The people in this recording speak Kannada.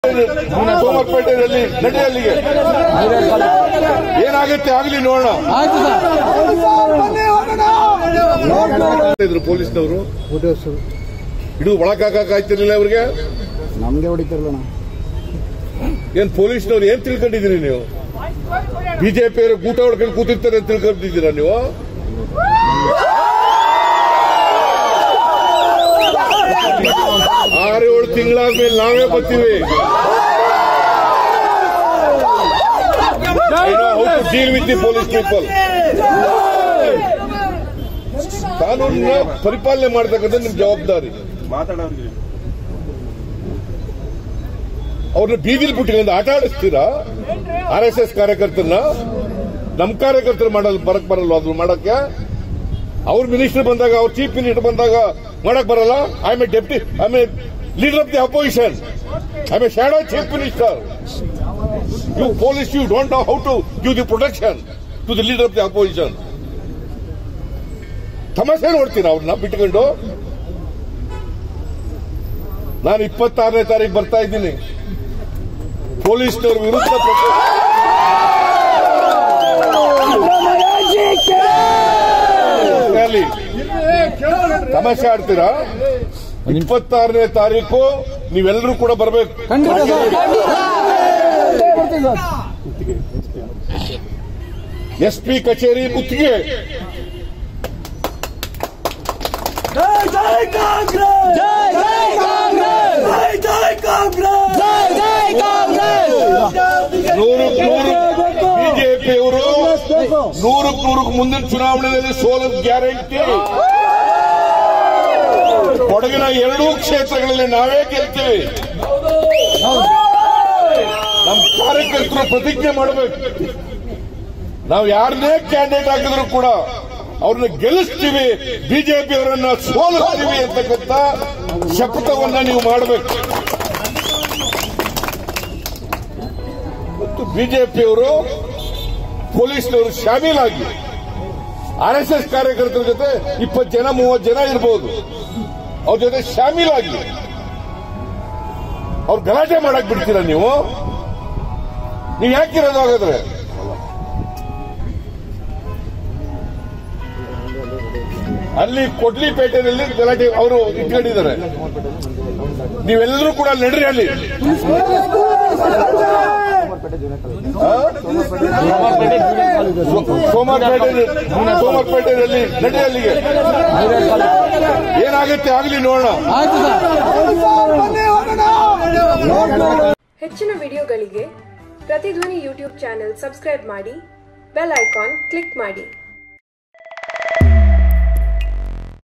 ಸೋಮರ್ಪೇಟೆಯಲ್ಲಿ ನಡಿ ಅಲ್ಲಿಗೆ ಏನಾಗುತ್ತೆ ಆಗ್ಲಿ ನೋಡೋಣ ಆಯ್ತು ಸರ್ ಇದ್ರು ಪೊಲೀಸ್ನವರು ಹೊಡೆಯೋದು ಸರ್ ಹಿಡಿದು ಒಳಗಾಕಾಯ್ತಿರ್ಲಿಲ್ಲ ಅವ್ರಿಗೆ ನಮಗೆ ಹೊಡಿತಿರಲ್ಲ ಏನ್ ಪೊಲೀಸ್ನವ್ರು ಏನ್ ತಿಳ್ಕೊಂಡಿದ್ದೀರಿ ನೀವು ಬಿಜೆಪಿ ಗೂಟ ಹೊಡ್ಕೊಂಡು ಕೂತಿರ್ತಾರೆ ಅಂತ ತಿಳ್ಕೊಂಡಿದ್ದೀರಾ ನೀವು ಆರು ಏಳು ತಿಂಗಳಾದ್ಮೇಲೆ ನಾವೇ ಬರ್ತೀವಿ deal with the police people ಕಾನೂನಿನ ಪರಿಪಾಲನೆ ಮಾಡ್ತಕ್ಕಂಥ ನಿಮ್ ಜವಾಬ್ದಾರಿ ಅವ್ರನ್ನ ಬೀದಿಲ್ ಬಿಟ್ಟಿಲ್ಲ ಆಟ ಆಡಿಸ್ತೀರಾ ಆರ್ ಎಸ್ ಎಸ್ ಕಾರ್ಯಕರ್ತರನ್ನ ನಮ್ ಕಾರ್ಯಕರ್ತರು ಮಾಡಲ್ ಬರಕ್ ಬರಲ್ಲ ಅದು ಮಾಡಕ್ಕೆ ಅವ್ರ ಮಿನಿಸ್ಟರ್ ಬಂದಾಗ ಅವ್ರ ಚೀಫ್ ಮಿನಿಸ್ಟರ್ ಬಂದಾಗ ಮಾಡಕ್ ಬರಲ್ಲ I am a deputy I am a leader of the opposition I am a shadow chief minister you police you don't know how to give the protection to the leader of the opposition ತಮಾಷೆ ನೋಡ್ತೀರಾ ಅವ್ರನ್ನ ಬಿಟ್ಕೊಂಡು ನಾನು ಇಪ್ಪತ್ತಾರನೇ ತಾರೀಕು ಬರ್ತಾ ಇದ್ದೀನಿ ಪೊಲೀಸ್ನವ್ರ ವಿರುದ್ಧ ಪ್ರೊಟೆಸ್ಟ್ ರ್ಯಾಲಿ. ತಮಾಷೆ ಆಡ್ತೀರಾ ಇಪ್ಪತ್ತಾರನೇ ತಾರೀಕು ನೀವೆಲ್ಲರೂ ಕೂಡ ಬರಬೇಕು ಖಂಡಿತ ಸರ್ ಬರ್ತೀವಿ ಸರ್ ಎಸ್ ಪಿ ಕಚೇರಿ ಮುತ್ತಿಗೆ ಜೈ ಜೈ ಕಾಂಗ್ರೆಸ್ ಜೈ ಜೈ ಕಾಂಗ್ರೆಸ್ ಜೈ ಜೈ ಕಾಂಗ್ರೆಸ್ ಜೈ ಜೈ ಕಾಂಗ್ರೆಸ್ ನೂರು ನೂರು ಬಿಜೆಪಿಯವರು ನೂರಕ್ಕೆ ನೂರಕ್ಕೆ ಮುಂದಿನ ಚುನಾವಣೆಯಲ್ಲಿ ಸೋಲದ ಗ್ಯಾರಂಟಿ ಕೊಡಗಿನ ಎರಡೂ ಕ್ಷೇತ್ರಗಳಲ್ಲಿ ನಾವೇ ಗೆಲ್ತೀವಿ ನಮ್ಮ ಕಾರ್ಯಕರ್ತರು ಪ್ರತಿಜ್ಞೆ ಮಾಡಬೇಕು ನಾವು ಯಾರನ್ನೇ ಕ್ಯಾಂಡಿಡೇಟ್ ಹಾಕಿದ್ರು ಕೂಡ ಅವ್ರನ್ನ ಗೆಲ್ಲಿಸ್ತೀವಿ ಬಿಜೆಪಿ ಅವರನ್ನ ಸೋಲಿಸ್ತೀವಿ ಅಂತಕ್ಕಂಥ ಶಪಥವನ್ನ ನೀವು ಮಾಡಬೇಕು ಮತ್ತು ಬಿಜೆಪಿಯವರು ಪೊಲೀಸ್ನವರು ಶಾಮೀಲಾಗಿ ಆರ್ ಎಸ್ ಎಸ್ ಕಾರ್ಯಕರ್ತರ ಜೊತೆ ಇಪ್ಪತ್ತು ಜನ ಮೂವತ್ತು ಜನ ಇರಬಹುದು ಅವ್ರ ಜೊತೆ ಶಾಮೀಲಾಗಿ ಅವ್ರು ಗಲಾಟೆ ಮಾಡಕ್ ಬಿಡ್ತೀರಾ ನೀವು ನೀವು ಯಾಕಿರೋದು ಹಾಗಾದ್ರೆ ಅಲ್ಲಿ ಕೊಡ್ಲಿಪೇಟೆಯಲ್ಲಿ ಗಲಾಟೆ ಅವರು ಇಟ್ಕೊಂಡಿದ್ದಾರೆ ನೀವೆಲ್ಲರೂ ಕೂಡ ನಡ್ರಿ ಅಲ್ಲಿ ಆ? ಸೋಮವಾರಪೇಟೆ ಸೋಮವಾರಪೇಟೆಯಲ್ಲಿ ನಡಿ ಅಲ್ಲಿಗೆ ಏನಾಗುತ್ತೆ ಆಗ್ಲಿ ನೋಡೋಣ ಆಯ್ತು ಸರ್ ಹೆಚ್ಚಿನ ವಿಡಿಯೋಗಳಿಗೆ ಪ್ರತಿಧ್ವನಿ ಯೂಟ್ಯೂಬ್ ಚಾನೆಲ್ ಸಬ್ಸ್ಕ್ರೈಬ್ ಮಾಡಿ ಬೆಲ್ ಐಕಾನ್ ಕ್ಲಿಕ್ ಮಾಡಿ